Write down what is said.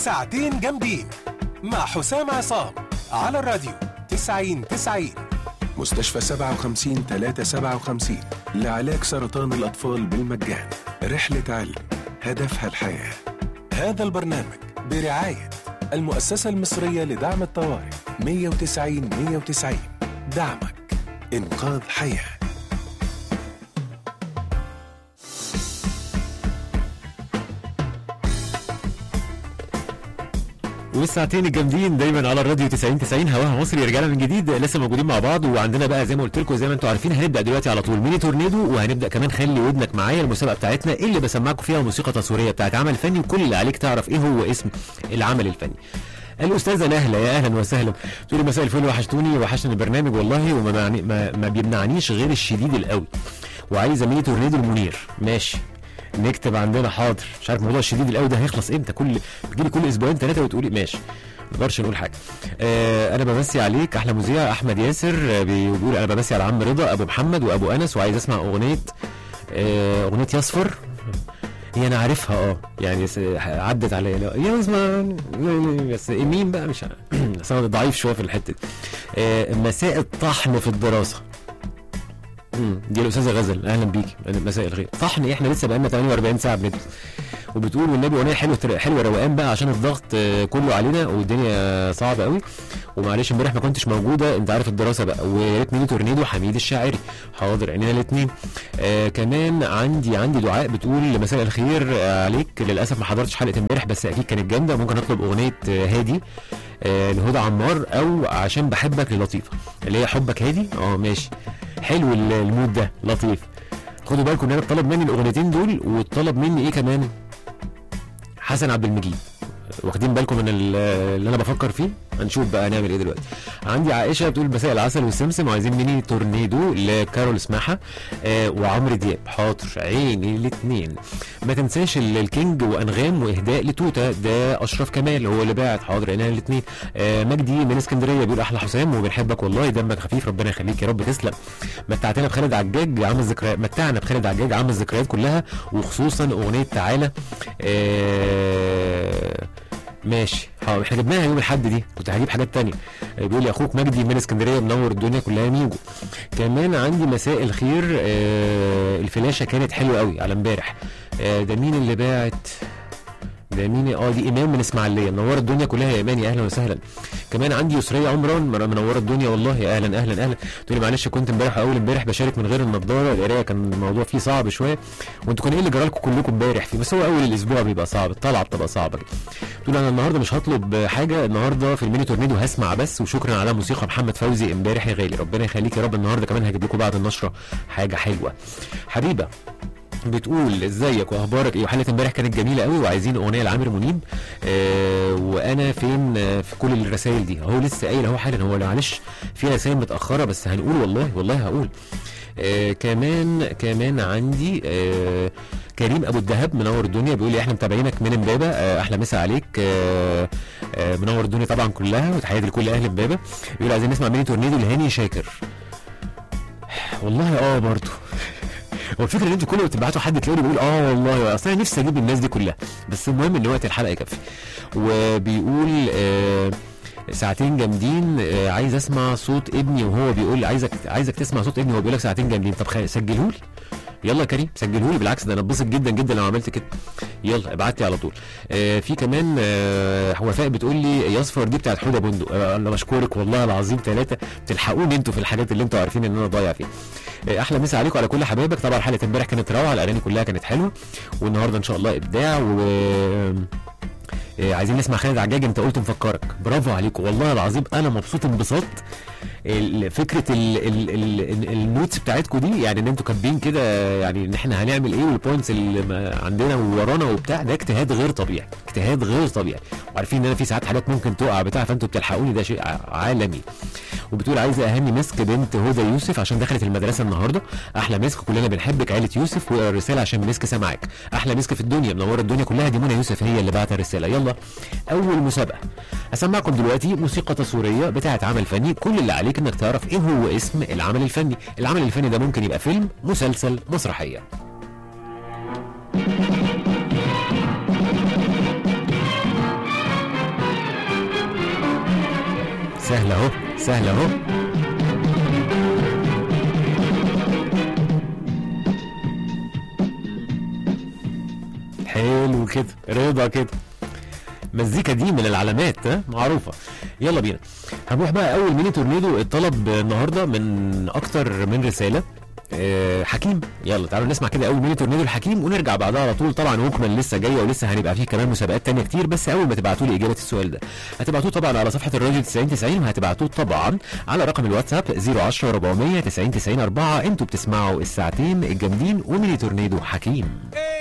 ساعتين جامدين مع حسام عصام على الراديو 90 90 مستشفى 57 357 لعلاج سرطان الأطفال بالمجان رحلة علم هدفها الحياة هذا البرنامج برعاية المؤسسة المصرية لدعم الطوارئ 190 190 دعمك إنقاذ حياه والساعتين الجامدين دايما على الراديو 90 90 هواها مصري رجعنا من جديد لسه موجودين مع بعض وعندنا بقى زي ما قلت لكم زي ما انتم عارفين هنبدا دلوقتي على طول ميني تورنيدو وهنبدا كمان خلي ودنك معايا المسابقه بتاعتنا اللي بسمعكم فيها موسيقى تصويريه بتاعت عمل فني وكل اللي عليك تعرف ايه هو اسم العمل الفني الاستاذه نهله يا اهلا وسهلا تقول لي مساء الفل وحشتوني وحشني البرنامج والله وما معني ما, ما بيمنعنيش غير الشديد القوي وعايزه ميني تورنيدو المنير ماشي نكتب عندنا حاضر مش عارف موضوع الشديد القوي ده هيخلص امتى كل بتجيلي كل اسبوعين ثلاثه وتقولي ماشي ما نقدرش نقول حاجه آه انا بمسي عليك احلى مذيع احمد ياسر آه، بيقول انا بمسي على عم رضا ابو محمد وابو انس وعايز اسمع اغنيه آه اغنيه يصفر هي انا عارفها اه يعني س- عدت عليا لا، يا اسمع بس مين بقى مش عارف. بس انا ضعيف شويه في الحته دي آه مساء الطحن في الدراسه مم، دي الاستاذه غزل اهلا بيكي مساء الخير طحن احنا لسه بقالنا 48 ساعه بندرس وبتقول والنبي اغنيه حلوه حلوه روقان بقى عشان الضغط آه، كله علينا والدنيا صعبه قوي ومعلش امبارح ما كنتش موجوده انت عارف الدراسه بقى ويا ريت ميني تورنيدو حميد الشاعري حاضر عينينا الاثنين آه كمان عندي عندي دعاء بتقول مساء الخير آه عليك للاسف ما حضرتش حلقه امبارح بس اكيد كانت جامده ممكن اطلب اغنيه آه هادي آه لهدى عمار او عشان بحبك للطيفه اللي هي حبك هادي اه ماشي حلو ال- المود ده لطيف خدوا بالكم ان انا اتطلب مني الاغنيتين دول واتطلب مني ايه كمان حسن عبد المجيد واخدين بالكم من ال- اللي انا بفكر فيه هنشوف بقى هنعمل ايه دلوقتي عندي عائشه بتقول مساء العسل والسمسم وعايزين ميني تورنيدو لكارول سماحه آه وعمرو دياب حاضر عيني الاثنين ما تنساش ال- الكينج وانغام واهداء لتوته ده اشرف كمال هو اللي باعت حاضر عينينا الاثنين آه مجدي من اسكندريه بيقول احلى حسام وبنحبك والله دمك خفيف ربنا يخليك يا رب تسلم متعتنا بخالد عجاج عام الذكريات متعنا بخالد عجاج عام الذكريات كلها وخصوصا اغنيه تعالى آه ماشي حاضر احنا جبناها يوم الاحد دي كنت هجيب حاجات تانية آه، بيقول لي اخوك مجدي من اسكندريه منور الدنيا كلها ميجو كمان عندي مساء الخير آه الفلاشه كانت حلوه قوي على امبارح آه ده مين اللي باعت ده مين اه دي ايمان من اسماعيليه منوره الدنيا كلها يا ايمان يا اهلا وسهلا كمان عندي يسريه عمران من- منوره الدنيا والله يا اهلا اهلا اهلا تقول لي معلش كنت امبارح اول امبارح بشارك من غير النضاره القرايه كان الموضوع فيه صعب شويه وانتوا كان ايه اللي جرالكم كلكم امبارح فيه بس هو اول الاسبوع بيبقى صعب الطلعه بتبقى صعبه كده تقول انا النهارده مش هطلب حاجه النهارده في الميني تورنيدو هسمع بس وشكرا على موسيقى محمد فوزي امبارح يا غالي ربنا يخليك يا رب النهارده كمان هجيب لكم بعد النشره حاجه حلوه حبيبه بتقول ازيك واخبارك ايه وحلقه امبارح كانت جميله قوي وعايزين اغنيه لعامر منيب آه وانا فين آه في كل الرسائل دي هو لسه قايل اهو حالا هو معلش في رسائل متاخره بس هنقول والله والله هقول آه كمان كمان عندي آه كريم ابو الدهب منور الدنيا بيقول لي احنا متابعينك من امبابه آه احلى مسا عليك آه آه منور الدنيا طبعا كلها وتحياتي لكل اهل امبابه بيقول عايزين نسمع ميني تورنيدو لهاني شاكر والله اه برضه هو الفكره ان انتوا كل ما تبعتوا حد تلاقوني بيقول اه والله اصل انا نفسي اجيب الناس دي كلها بس المهم ان وقت الحلقه يكفي وبيقول آه ساعتين جامدين آه عايز اسمع صوت ابني وهو بيقول عايزك عايزك تسمع صوت ابني وهو بيقول لك ساعتين جامدين طب خ- سجلهولي يلا يا كريم سجلهولي بالعكس ده انا اتبسط جدا جدا لو عملت كده يلا ابعت لي على طول آه في كمان آه وفاء بتقول لي يصفر دي بتاعت حوده بندق آه انا بشكرك والله العظيم ثلاثه تلحقوني انتوا في الحاجات اللي انتوا عارفين ان انا ضايع فيها آه، احلى مسا عليكم على كل حبايبك طبعا حلقه امبارح كانت روعه الاغاني كلها كانت حلوه والنهارده ان شاء الله ابداع و آه، عايزين نسمع خالد عجاج انت قلت مفكرك برافو عليكم والله العظيم انا مبسوط انبساط ال- فكره ال- ال- ال- ال- النوتس بتاعتكم دي يعني ان انتوا كاتبين كده يعني ان احنا هنعمل ايه والبوينتس اللي ما عندنا وورانا وبتاع ده اجتهاد غير طبيعي اجتهاد غير طبيعي وعارفين ان انا في ساعات حاجات ممكن تقع بتاع فانتوا بتلحقوني ده شيء ع- عالمي وبتقول عايزه اهني مسك بنت هدى يوسف عشان دخلت المدرسه النهارده احلى مسك كلنا بنحبك عيله يوسف واقرا الرساله عشان مسك سامعك احلى مسك في الدنيا منوره الدنيا كلها دي منى يوسف هي اللي بعت الرساله يلا اول مسابقه هسمعكم دلوقتي موسيقى تصويريه بتاعت عمل فني كل اللي عليك انك تعرف ايه هو اسم العمل الفني العمل الفني ده ممكن يبقى فيلم مسلسل مسرحيه سهل اهو سهل اهو حلو كده رضا كده مزيكا دي من العلامات ها معروفه يلا بينا هنروح بقى اول ميني تورنيدو اتطلب النهارده من اكتر من رساله آه، حكيم يلا تعالوا نسمع كده اول ميني تورنيدو الحكيم ونرجع بعدها على طول طبعا ووكمان لسه جايه ولسه هنبقى فيه كمان مسابقات تانية كتير بس اول ما تبعتوا لي اجابه السؤال ده هتبعتوه طبعا على صفحه الراديو 9090 وهتبعتوه طبعا على رقم الواتساب 010 400 90 90 4 انتوا بتسمعوا الساعتين الجامدين وميني تورنيدو حكيم